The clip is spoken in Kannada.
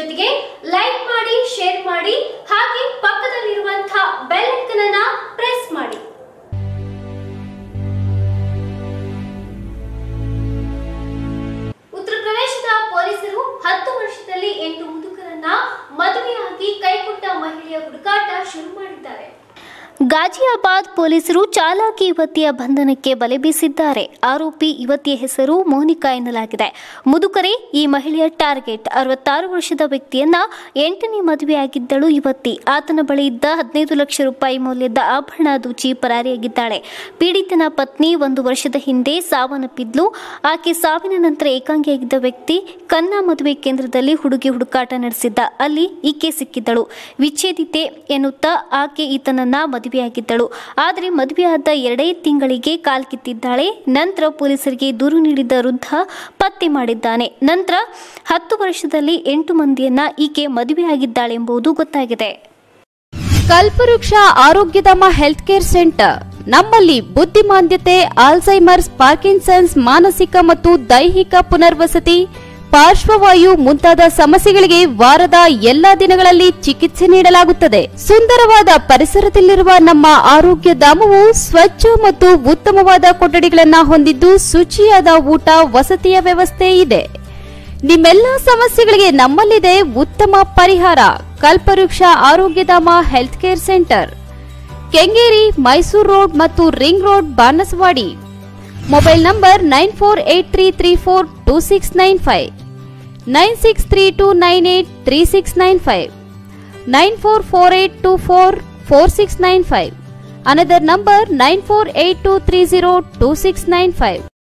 ಜೊತೆಗೆ ಲೈಕ್ ಮಾಡಿ ಶೇರ್ ಮಾಡಿ ಹಾಗೆ ಪಕ್ಕದಲ್ಲಿರುವಂತಹ ಬೆಲ್ ಐಕನ್ ಅನ್ನ ಪ್ರೆಸ್ ಮಾಡಿ ಉತ್ತರ ಪ್ರದೇಶದ ಪೊಲೀಸರು ಹತ್ತು ವರ್ಷದಲ್ಲಿ ಎಂಟು ಮುದುಕರನ್ನ ಮದುವೆಯಾಗಿ ಕೈಕೊಟ್ಟ ಮಹಿಳೆಯ ಹುಡುಕಾಟ ಶುರು ಮಾಡಿದ್ದಾರೆ ಗಾಜಿಯಾಬಾದ್ ಪೊಲೀಸರು ಚಾಲಾಕಿ ಯುವತಿಯ ಬಂಧನಕ್ಕೆ ಬಲೆ ಬೀಸಿದ್ದಾರೆ ಆರೋಪಿ ಯುವತಿಯ ಹೆಸರು ಮೋನಿಕಾ ಎನ್ನಲಾಗಿದೆ ಮುದುಕರೇ ಈ ಮಹಿಳೆಯ ಟಾರ್ಗೆಟ್ ಅರವತ್ತಾರು ವರ್ಷದ ವ್ಯಕ್ತಿಯನ್ನ ಎಂಟನೇ ಮದುವೆಯಾಗಿದ್ದಳು ಯುವತಿ ಆತನ ಬಳಿ ಇದ್ದ ಹದಿನೈದು ಲಕ್ಷ ರೂಪಾಯಿ ಮೌಲ್ಯದ ಆಭರಣ ದೂಚಿ ಪರಾರಿಯಾಗಿದ್ದಾಳೆ ಪೀಡಿತನ ಪತ್ನಿ ಒಂದು ವರ್ಷದ ಹಿಂದೆ ಸಾವನ್ನಪ್ಪಿದ್ಲು ಆಕೆ ಸಾವಿನ ನಂತರ ಏಕಾಂಗಿಯಾಗಿದ್ದ ವ್ಯಕ್ತಿ ಕನ್ನಾ ಮದುವೆ ಕೇಂದ್ರದಲ್ಲಿ ಹುಡುಗಿ ಹುಡುಕಾಟ ನಡೆಸಿದ್ದ ಅಲ್ಲಿ ಈಕೆ ಸಿಕ್ಕಿದ್ದಳು ವಿಚ್ಛೇದಿತೆ ಎನ್ನುತ್ತಾ ಆಕೆ ಈತನನ್ನ ಮದುವೆಯಾಗಿದ್ದಳು ಆದರೆ ಮದುವೆಯಾದ ಎರಡೇ ತಿಂಗಳಿಗೆ ಕಾಲ್ಕಿತ್ತಿದ್ದಾಳೆ ನಂತರ ಪೊಲೀಸರಿಗೆ ದೂರು ನೀಡಿದ್ದ ವೃದ್ಧ ಪತ್ತೆ ಮಾಡಿದ್ದಾನೆ ನಂತರ ಹತ್ತು ವರ್ಷದಲ್ಲಿ ಎಂಟು ಮಂದಿಯನ್ನ ಈಕೆ ಮದುವೆಯಾಗಿದ್ದಾಳೆಂಬುದು ಗೊತ್ತಾಗಿದೆ ಕಲ್ಪವೃಕ್ಷ ಆರೋಗ್ಯಧಾಮ ಹೆಲ್ತ್ ಕೇರ್ ಸೆಂಟರ್ ನಮ್ಮಲ್ಲಿ ಬುದ್ಧಿಮಾಂದ್ಯತೆ ಆಲ್ಝೈಮರ್ಸ್ ಪಾರ್ಕಿನ್ಸನ್ಸ್ ಮಾನಸಿಕ ಮತ್ತು ದೈಹಿಕ ಪುನರ್ವಸತಿ ಪಾರ್ಶ್ವವಾಯು ಮುಂತಾದ ಸಮಸ್ಯೆಗಳಿಗೆ ವಾರದ ಎಲ್ಲಾ ದಿನಗಳಲ್ಲಿ ಚಿಕಿತ್ಸೆ ನೀಡಲಾಗುತ್ತದೆ ಸುಂದರವಾದ ಪರಿಸರದಲ್ಲಿರುವ ನಮ್ಮ ಆರೋಗ್ಯ ಧಾಮವು ಸ್ವಚ್ಛ ಮತ್ತು ಉತ್ತಮವಾದ ಕೊಠಡಿಗಳನ್ನ ಹೊಂದಿದ್ದು ಶುಚಿಯಾದ ಊಟ ವಸತಿಯ ವ್ಯವಸ್ಥೆ ಇದೆ ನಿಮ್ಮೆಲ್ಲ ಸಮಸ್ಯೆಗಳಿಗೆ ನಮ್ಮಲ್ಲಿದೆ ಉತ್ತಮ ಪರಿಹಾರ Kalpavriksha Arogyadhama health care centre Kengeri Mysuru road ಮತ್ತು ring road Banaswadi mobile number nine four eight three three four two six nine five nine six three two nine eight three six nine five nine four four eight two four four six nine five another number nine four eight two three zero two six nine five